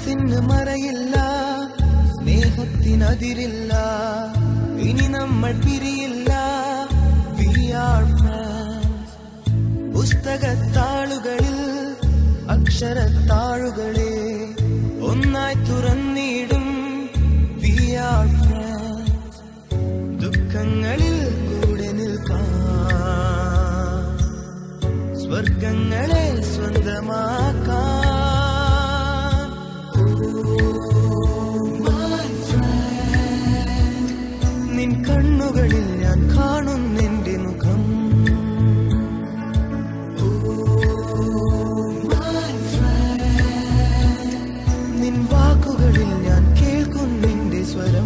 മനസ്സിന് മറയില്ല സ്നേഹത്തിനതിരില്ല ഇനി നമ്മൾ പിരിയില്ല വി ആർ ഫ്രണ്ട്സ് പുസ്തകത്താളുകളിൽ അക്ഷരത്താളുകളെ ഒന്നായി തുറന്നിടും വി ആർ ഫ്രണ്ട്സ് ദുഃഖങ്ങളിൽ കൂടെ നിൽക്കാം സ്വർഗങ്ങളെ സ്വന്തമാക്കാൻ നിൻ കണ്ണുകളിൽ ഞാൻ കാണുന്നെന്റെ മുഖം നിൻ വാക്കുകളിൽ ഞാൻ കേൾക്കുന്നെന്റെ സ്വരം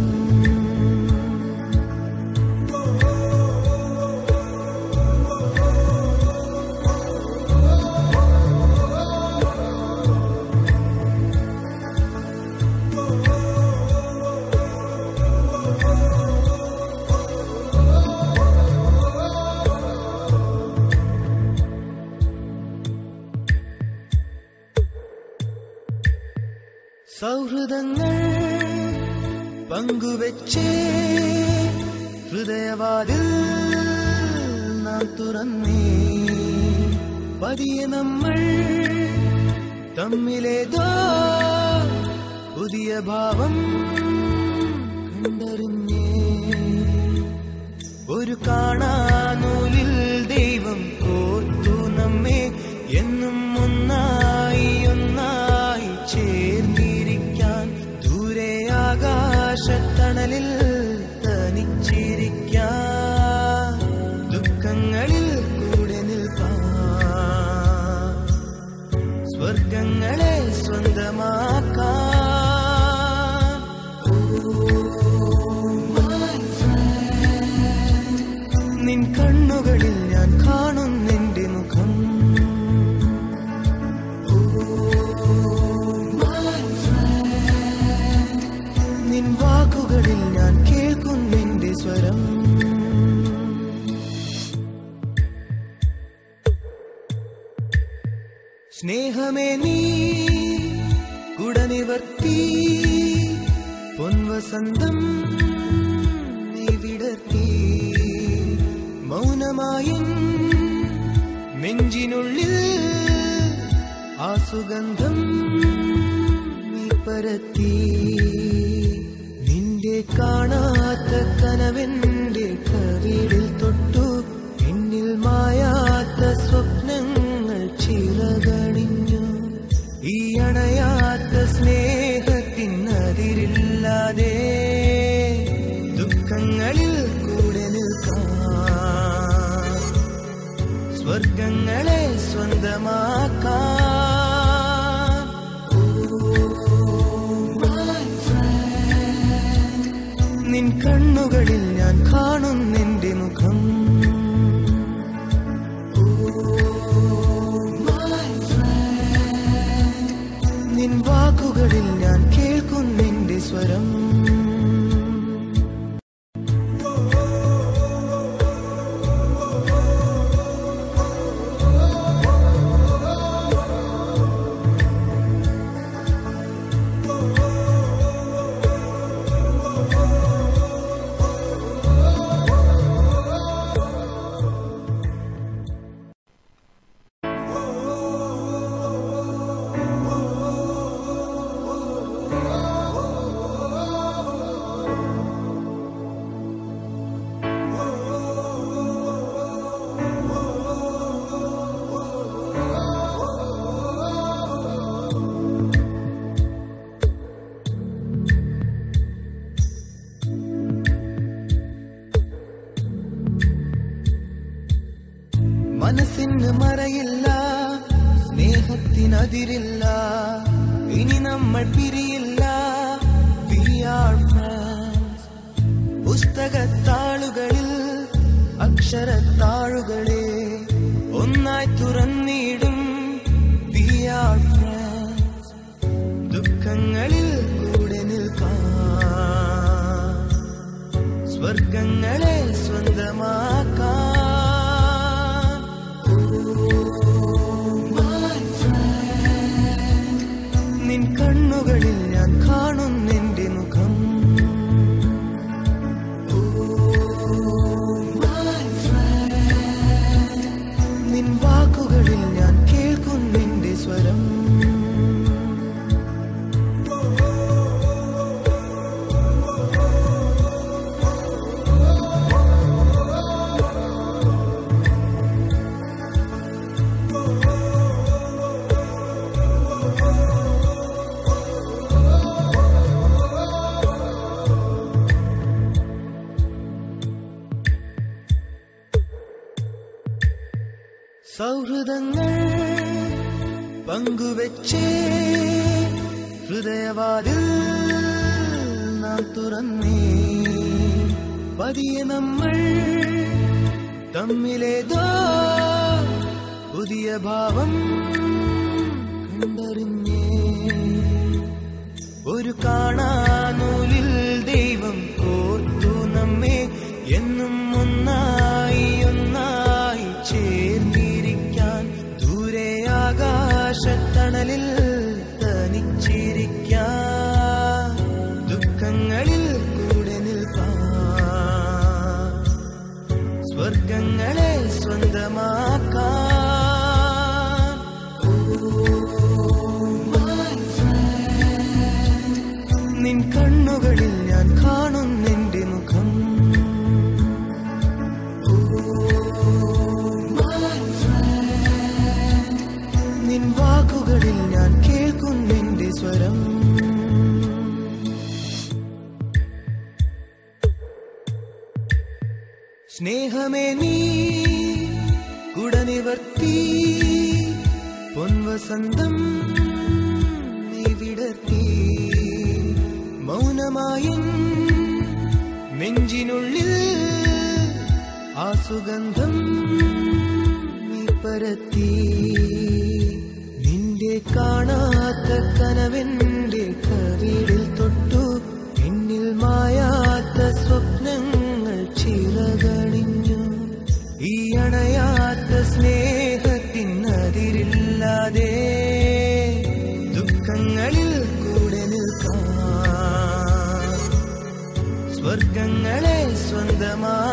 സൗഹൃദങ്ങൾ പങ്കുവെച്ചേ ഹൃദയവാതിൽ നാം തുറന്നേ പതിയെ നമ്മൾ തമ്മിലേതോ പുതിയ ഭാവം കണ്ടറിഞ്ഞേ ഒരു കാണാനൂലിൽ ദൈവം കോർത്തു നമ്മെ എന്നും ഒന്നായി ഒന്നായി ചേർന്നിരിക്കാൻ ദൂരെ ആകാശത്തണലിൽ തനിച്ചിരിക്കാൻ ദുഃഖങ്ങളിൽ കൂടെ നിൽക്കാൻ സ്വർഗങ്ങളെ സ്വന്തമാക്കാൻ നിൻ കണ്ണുകളിൽ ഞാൻ കാണുന്നെന്റെ മുഖം നിൻ വാക്കുകളിൽ ഞാൻ കേൾക്കുന്നെന്റെ സ്വരം സ്നേഹമേ നീ കുടനിവർത്തി പൊൻവസന്തം നീ വിടർത്തി മൗനമായും നെഞ്ചിനുള്ളിൽ ആ സുഗന്ധം നീ പരത്തി നിന്റെ കാണാത്ത കനവെന്റെ കവിളിൽ തൊട്ടു എന്നിൽ മായാത്ത സ്വപ്നങ്ങൾ ചിറകണിഞ്ഞു ഈ അണയാത്ത സ്നേഹത്തിനതിരില്ലാതെ ദുഃഖങ്ങളിൽ കൂടെ നിൽക്കാം സ്വർഗങ്ങളെ സ്വന്തമാക്കാൻ നിൻ കണ്ണുകളിൽ ഞാൻ കാണുന്നെന്റെ മുഖം നിൻ വാക്കുകളിൽ ഞാൻ കേൾക്കുന്നെന്റെ സ്വരം മനസ്സിന് മറയില്ല സ്നേഹത്തിനതിരില്ല ഇനി നമ്മൾ പിരിയില്ല വി ആർ ഫ്രണ്ട്സ് പുസ്തകത്താളുകളിൽ അക്ഷരത്താളുകളെ ഒന്നായി തുറന്നിടും വി ആർ ഫ്രണ്ട്സ് ദുഃഖങ്ങളിൽ കൂടെ നിൽക്കാം സ്വർഗങ്ങളെ സ്വന്തമാക്കാൻ നിൻ കണ്ണുകളിൽ സൗഹൃദങ്ങൾ പങ്കുവെച്ചേ ഹൃദയവാതിൽ നാം തുറന്നേ പതിയെ നമ്മൾ തമ്മിലേതോ പുതിയ ഭാവം കണ്ടറിഞ്ഞേ ഒരു കാണാനൂലിൽ ദൈവം കോർത്തു നമ്മെ എന്നും ഒന്നായി ഒന്നായി ചേർന്നിരിക്കാൻ ദൂരെ ആകാശത്തണലിൽ തനിച്ചിരിക്കാൻ ദുഃഖങ്ങളിൽ കൂടെ നിൽക്കാൻ സ്വർഗങ്ങളെ സ്വന്തമാക്കാൻ നിൻ കണ്ണുകളിൽ ഞാൻ കാണുന്നെന്റെ മുഖം നിൻ വാക്കുകളിൽ ഞാൻ കേൾക്കുന്നെന്റെ സ്വരം സ്നേഹമേ നീ കുടനിവർത്തി പൊൻവസന്തം നീ വിടർത്തി മൗനമായും നെഞ്ചിനുള്ളിൽ ആ സുഗന്ധം നീ പരത്തി നിന്റെ കാണാത്ത കനവെന്റെ കവിളിൽ തൊട്ടു എന്നിൽ മായാത്ത സ്വപ്നങ്ങൾ ചിറകണിഞ്ഞു ഈ അണയാത്ത സ്നേഹത്തിനതിരില്ലാതെ ദുഃഖങ്ങളിൽ കൂടെ നിൽക്കാം സ്വർഗങ്ങളെ സ്വന്തമാ